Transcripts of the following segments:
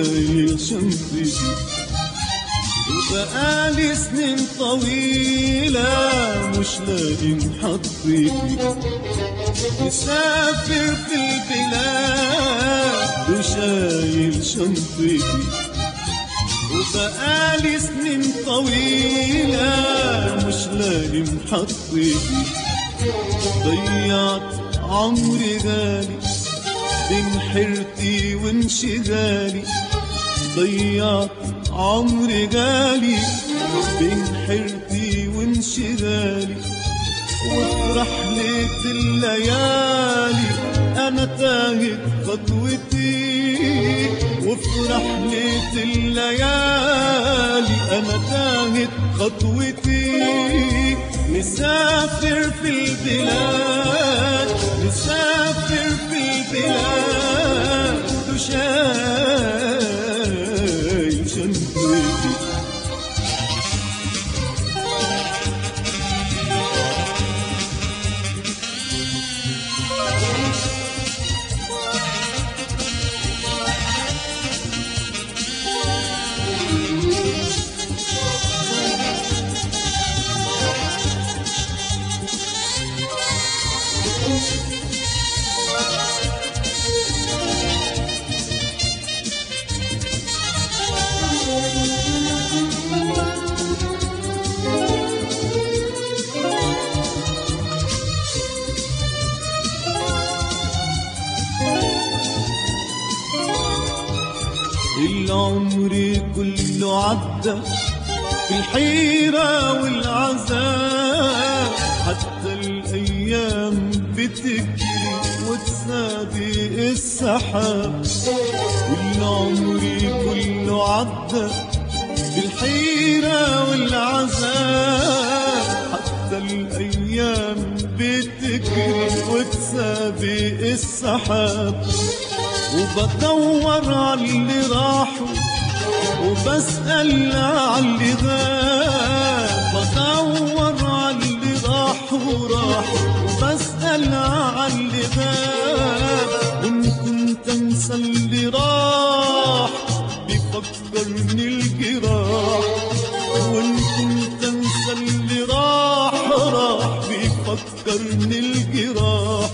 وشايل شنطتي وبقالي سنين طويلة مش لاقي محطتي مسافر في البلاد وشايل شنطتي وبقالي سنين طويلة مش لاقي محطتي ضيعت عمري غالي بين حيرتي وانشغالي ضيعت عمري غالي بين حيرتي وانشغالي وفي رحلة الليالي أنا تاهت خطوتي وفي رحلة الليالي أنا تاهت خطوتي مسافر في البلاد مسافر في البلاد وشايل شنطتي العمر كله عدى في الحيرة والعذاب حتى الأيام بتجري وتسابق السحاب والعمر كله عدى في الحيرة والعذاب حتى الأيام بتجري وتسابق السحاب وبدور على اللي راحوا وبسأل على اللي غاب بدور على اللي راحوا راحوا وبسأل على اللي غاب إن كنت أنسى اللي راح بيفكرني الجراح وإن كنت أنسى اللي راح راح بيفكرني الجراح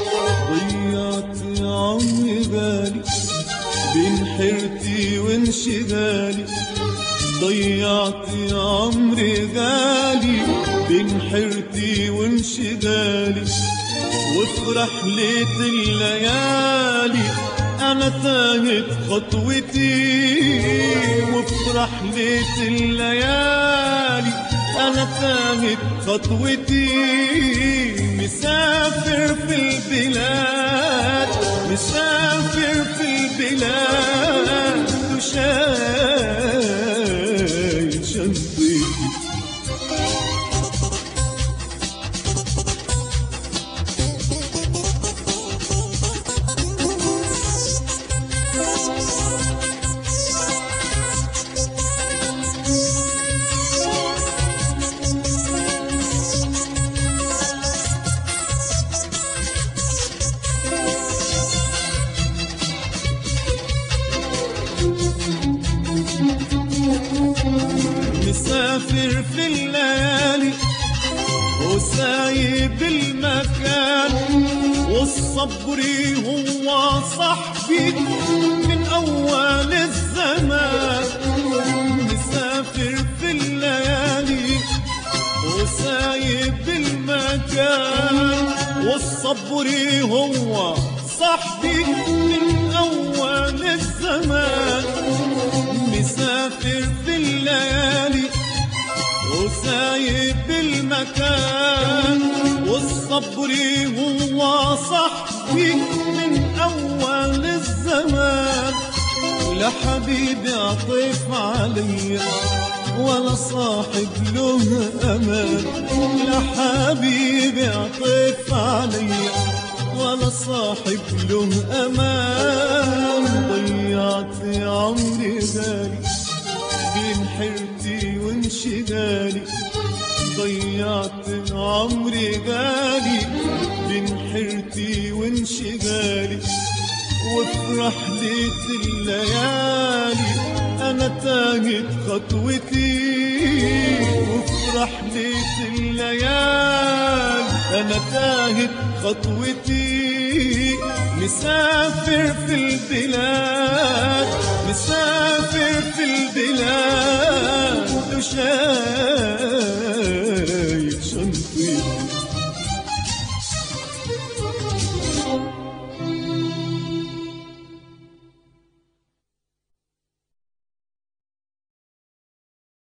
ضيعت عمري غالي بين حيرتي وانشغالي ضيعت عمري غالي بين حيرتي وانشغالي وفي رحلة الليالي أنا تاهت خطوتي وفي رحلة الليالي أنا تاهت خطوتي مسافر في البلاد مسافر في البلاد وشايل شنطتي مسافر في الليالي وسايب المكان والصبر هو صاحبي من أول الزمان مسافر في الليالي وسايب المكان والصبر هو صاحبي من أول الزمان مسافر في الليالي وسايب المكان والصبر هو صاحبي من أول الزمان لا حبيبي عطف عليا ولا صاحب له أمان لا حبيبي عطف عليا ولا صاحب له أمان ضيعت عمري غالي بين حيرتي وانشغالي ضيعت عمري غالي بين حيرتي وانشغالي وفي رحلة الليالي أنا تاهت خطوتي وفي رحلة الليالي أنا تاهت خطوتي مسافر في البلاد مسافر في البلاد وشايف